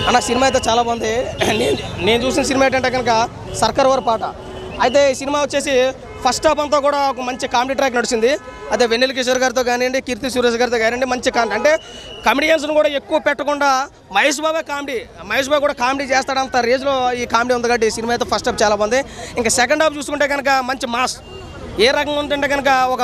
అన్న సినిమా అయితే చాలా బాగుంది నేను నేను చూసిన సినిమా ఏంటంటే కనుక సర్కార్ వారి పాట అయితే ఈ సినిమా వచ్చేసి ఫస్ట్ హాఫ్ అంతా కూడా ఒక మంచి కామెడీ ట్రాక్ నడిచింది అదే వెన్నెల కిషోర్ గారితో కానివ్వండి కీర్తి సురేష్ గారితో కానివ్వండి మంచి కామెడీ అంటే కమెడియన్స్ని కూడా ఎక్కువ పెట్టకుండా మహేష్ బాబే కామెడీ మహేష్ బాబు కూడా కామెడీ చేస్తాడంత రేంజ్లో ఈ కామెడీ ఉంది కాబట్టి ఈ సినిమా అయితే ఫస్ట్ హాఫ్ చాలా బాగుంది ఇంకా సెకండ్ హాఫ్ చూసుకుంటే కనుక మంచి మాస్ ఏ రకంగా ఉంటుంటే కనుక ఒక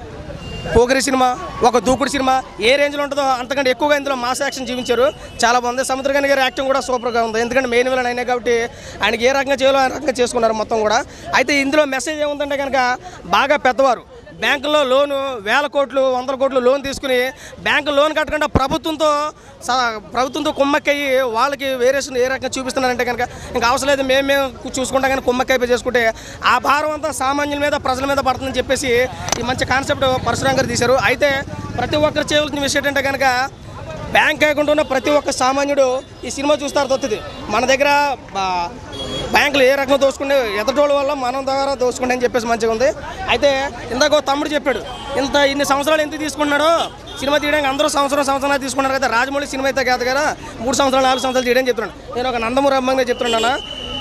పోగరి సినిమా ఒక దూకుడు సినిమా ఏ రేంజ్లో ఉంటుందో అంతకంటే ఎక్కువగా ఇందులో మాస్ యాక్షన్ జీవించారు చాలా బాగుంది సముద్రగని గారి యాక్టింగ్ కూడా సూపర్గా ఉంది ఎందుకంటే మెయిన్ విలన్ అయినా కాబట్టి ఆయనకి ఏ రకంగా చేయాలో ఆ రకంగా చేసుకున్నారు మొత్తం కూడా అయితే ఇందులో మెసేజ్ ఏముందంటే కనుక బాగా పెద్దవారు బ్యాంకుల్లో లోను వేల కోట్లు వందల కోట్లు లోన్ తీసుకుని బ్యాంకు లోన్ కట్టకుండా ప్రభుత్వంతో స- ప్రభుత్వంతో కుమ్మక్కయ్యి వాళ్ళకి వేరియేషన్ ఏ రకంగా చూపిస్తున్నారంటే కనుక ఇంకా అవసరం లేదు మేము మేము చూసుకుంటా కానీ కుమ్మక్కయ్య చేసుకుంటే ఆ భారం అంతా సామాన్యుల మీద ప్రజల మీద పడుతుందని చెప్పేసి ఈ మంచి కాన్సెప్ట్ పరశురాం గారు తీశారు అయితే ప్రతి ఒక్కరు చేయవలసిన విషయం ఏంటంటే కనుక బ్యాంక్ అకౌంట్ ఉన్న ప్రతి ఒక్క సామాన్యుడు ఈ సినిమా చూస్తారు తొత్తుది మన దగ్గర బా- బ్యాంకులు ఏ రకంగా దోసుకుంటే ఎదటోళ్ళ వల్ల మనం ద్వారా దోసుకుంటే అని చెప్పేసి మంచిగా ఉంది అయితే ఇందాక ఓ తమ్ముడు చెప్పాడు ఇంత ఇన్ని సంవత్సరాలు ఎంత తీసుకుంటున్నాడో సినిమా తీయడానికి అందరూ సంవత్సరం సంవత్సరాలు తీసుకున్నారు కదా రాజమౌళి సినిమా అయితే కాదు కదా మూడు సంవత్సరాలు నాలుగు సంవత్సరాలు తీయడం చెప్తున్నాను నేను ఒక నందమూరి అమ్మంగా చెప్తున్నాను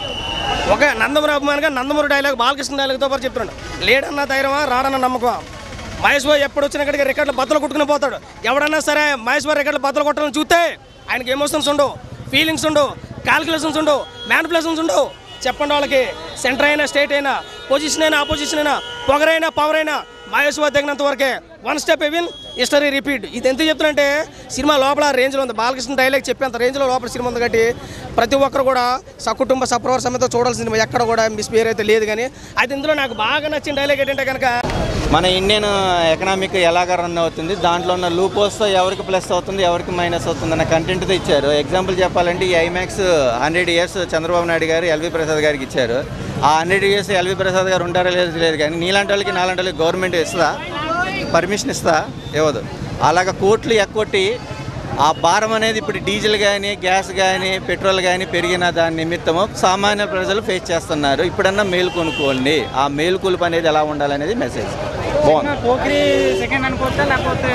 ఒక నందమూరి అభిమానిగా నందమూరి డైలాగ్ బాలకృష్ణ డైలాగ్తో పాటు చెప్తున్నాడు లేడన్న ధైర్యమా రాడన్న నమ్మకమా మహేష్ బాబు ఎప్పుడు వచ్చిన ఇక్కడికి రికార్డులు బద్దలు కొట్టుకుని పోతాడు ఎవడన్నా సరే మహేష్ బాబు రికార్డులు బద్దలు కొట్టాలని చూస్తే ఆయనకి ఎమోషన్స్ ఉండవు ఫీలింగ్స్ ఉండవు క్యాల్కులేషన్స్ ఉండవు మ్యానిపులేషన్స్ ఉండవు చెప్పండి వాళ్ళకి సెంటర్ అయినా స్టేట్ అయినా పొజిషన్ అయినా అపోజిషన్ అయినా పొగరైనా పవర్ అయినా మహేష్ బాబు తగినంత వరకే one step even history repeat ఇది ఎంత చెప్తున్నంటే సినిమా లోపల రేంజ్లో ఉంది బాలకృష్ణ డైలాగ్ చెప్పేంత రేంజ్లో లోపల సినిమా ఉంది కాబట్టి ప్రతి ఒక్కరు కూడా సకుటుంబ సప్రవర్ సమేత చూడాల్సిన సినిమా ఎక్కడ కూడా మిస్ పేరు అయితే లేదు కానీ అయితే ఇందులో నాకు బాగా నచ్చిన డైలాగ్ ఏంటంటే కనుక మన ఇండియన్ ఎకనామిక్ ఎలాగ రన్ అవుతుంది దాంట్లో ఉన్న లూపోస్తో ఎవరికి ప్లస్ అవుతుంది ఎవరికి మైనస్ అవుతుంది అన్న కంటెంట్తో ఇచ్చారు ఎగ్జాంపుల్ చెప్పాలంటే ఈ IMAX hundred years Chandrababu Naidu garu LV Prasad గారికి ఇచ్చారు ఆ హండ్రెడ్ ఇయర్స్ ఎల్వి ప్రసాద్ గారు ఉంటారో లేదు తెలియదు కానీ నీలాంటి వాళ్ళకి నాలాంటి వాళ్ళకి గవర్నమెంట్ ఇస్తుందా పర్మిషన్ ఇస్తా ఇవ్వదు అలాగ కోట్లు ఎక్కొట్టి ఆ భారం అనేది ఇప్పుడు డీజిల్ కానీ గ్యాస్ కానీ పెట్రోల్ కానీ పెరిగిన దాని నిమిత్తము సామాన్య ప్రజలు ఫేస్ చేస్తున్నారు ఇప్పుడన్నా మేలు కొనుక్కోండి ఆ మేలుకొలుపు అనేది ఎలా ఉండాలనేది మెసేజ్ బాగుంది పోకిరి సెకండ్ అనుకోవచ్చా లేకపోతే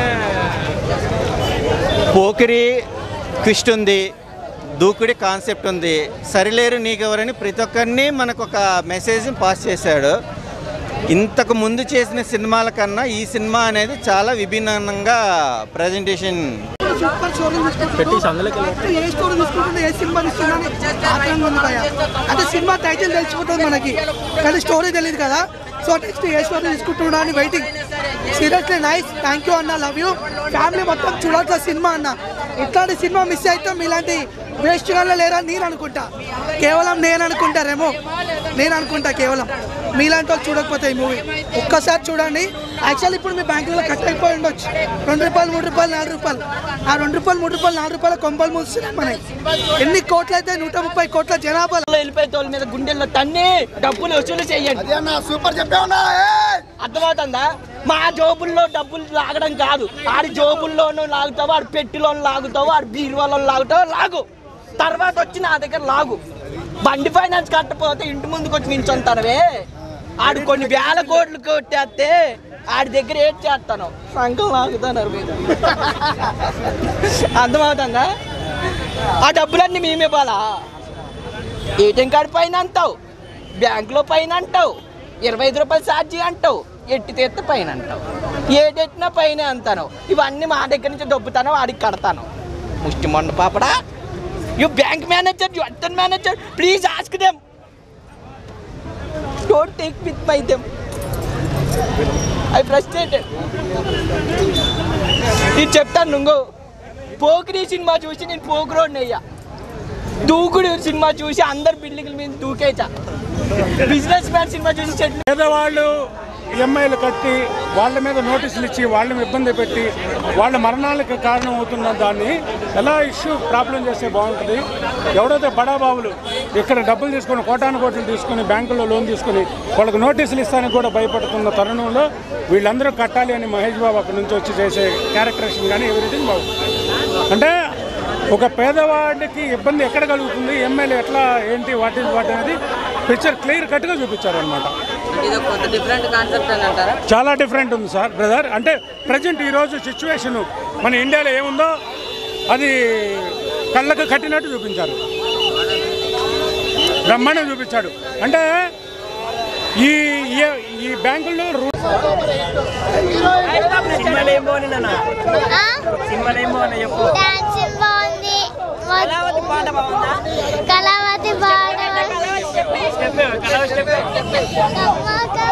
పోకిరి ట్విస్ట్ ఉంది దూకుడి కాన్సెప్ట్ ఉంది సరిలేరు నీకెవరని ప్రతి ఒక్కరిని మనకు ఒక మెసేజ్ పాస్ చేశాడు ఇంతకు ముందు చేసిన సినిమాల కన్నా ఈ సినిమా అనేది చాలా విభిన్నంగా ప్రజెంటేషన్ సూపర్ స్టోరీ తీసుకుంటున్నాడు ఏ స్టోరీ తీసుకుంటుందో ఏ సినిమా తీసుకున్నా ఆత్రంగా ఉంది భయ అంటే సినిమా టైటిల్ తెలిసిపోతుంది మనకి కానీ స్టోరీ తెలియదు కదా సో నెక్స్ట్ ఏ స్టోరీ తీసుకుంటున్నా అని waiting seriously nice thank you అన్న లవ్ యూ ఫ్యామిలీ మొత్తం చూడాల్సిన సినిమా అన్న ఇట్లాంటి సినిమా మిస్ అయితే మీలాంటి వేస్ట్ గానే లేరా నేను అనుకుంటా కేవలం నేను అనుకుంటారేమో నేను అనుకుంటా కేవలం మీలాంటి వాళ్ళు చూడకపోతే ఈ మూవీ ఒక్కసారి చూడండి యాక్చువల్ ఇప్పుడు మీ బ్యాంకులో కట్ అయిపోయి ఉండొచ్చు రెండు రూపాయలు మూడు రూపాయలు నాలుగు రూపాయలు ఆ రెండు రూపాయలు మూడు రూపాయలు నాలుగు రూపాయల కొంపలు మూస్తున్నాయి మనకి ఎన్ని కోట్లు అయితే నూట ముప్పై కోట్ల జనాభాలో వెళ్ళిపోయే తోల మీద గుండెల్లో తన్ని డబ్బులు వసూలు చేయండి అర్థమవుతుందా మా జోబుల్లో డబ్బులు లాగడం కాదు ఆడి జోబుల్లోనూ లాగుతావు ఆడి పెట్టిలోను లాగుతావు ఆడి బీరువాలో లాగుతావు లాగు తర్వాత వచ్చి నా దగ్గర లాగు బండి ఫైనాన్స్ కట్టపోతే ఇంటి ముందుకు వచ్చి నించుంటానవే ఆడు కొన్ని వేల కోట్లు కొట్టేస్తే ఆడి దగ్గర ఏం చేస్తాను సంఘం లాగుతున్నారు మీరు అర్థమవుతుందా ఆ డబ్బులన్నీ మేమే ఇవ్వాలా ఏటీఎం కార్డు పైన అంటావు బ్యాంకులో పైన అంటావు ఇరవై ఐదు రూపాయలు ఛార్జీ అంటావు ఎట్టి తీస్తే పైన అంటావు ఏడెట్టినా పైన అంటాను ఇవన్నీ మా దగ్గర నుంచి దొబ్బుతాను వాడికి కడతాను ముష్టి మొండ పాపడా you bank manager you attend manager please ask them don't take with my them I frustrated నేను చెప్తాను నువ్వు పోకిరి సినిమా చూసి నేను పోకురోడిని అయ్యా దూకుడు సినిమా చూసి అందరు బిల్డింగ్ల మీద దూకేచా బిజినెస్ మ్యాన్ సినిమా చూసి చెట్లు పేదవాళ్ళు ఈఎంఐలు కట్టి వాళ్ళ మీద నోటీసులు ఇచ్చి వాళ్ళని ఇబ్బంది పెట్టి వాళ్ళ మరణాలకు కారణం అవుతున్న దాన్ని ఎలా ఇష్యూ ప్రాబ్లం చేస్తే బాగుంటుంది ఎవడైతే బడాబాబులు ఇక్కడ డబ్బులు తీసుకొని కోటాను కోట్లు తీసుకొని బ్యాంకుల్లో లోన్ తీసుకొని వాళ్ళకి నోటీసులు ఇస్తానికి కూడా భయపడుతున్న తరుణంలో వీళ్ళందరూ కట్టాలి అని మహేష్ బాబు అక్కడి నుంచి వచ్చి చేసే క్యారెక్టరేషన్ కానీ ఎవ్రీథింగ్ బాగుంది అంటే ఒక పేదవాడికి ఇబ్బంది ఎక్కడ కలుగుతుంది ఎమ్మెల్యే ఎట్లా ఏంటి వాట్ ఈజ్ వాట్ అనేది పిక్చర్ క్లియర్ కట్గా చూపించారు అనమాట ఇది కొత్త డిఫరెంట్ కాన్సెప్ట్ అని అంటారా చాలా డిఫరెంట్ ఉంది సార్ బ్రదర్ అంటే ప్రజెంట్ ఈరోజు సిచ్యువేషన్ మన ఇండియాలో ఏముందో అది కళ్ళకు కట్టినట్టు చూపించారు బ్రహ్మాండం చూపించాడు అంటే ఈ ఈ- ఈ బ్యాంకుల్లో రూ- సినిమాలు ఏం బాగుంది నాన్న సినిమాలు ఏం బాగున్నాయి చెప్పు డాన్సింగ్ బాగుంది కళావతి పాట బాగుందా కళావతి పాట స్టెప్ కళావతి స్టెప్ కమ్మ కమ్మ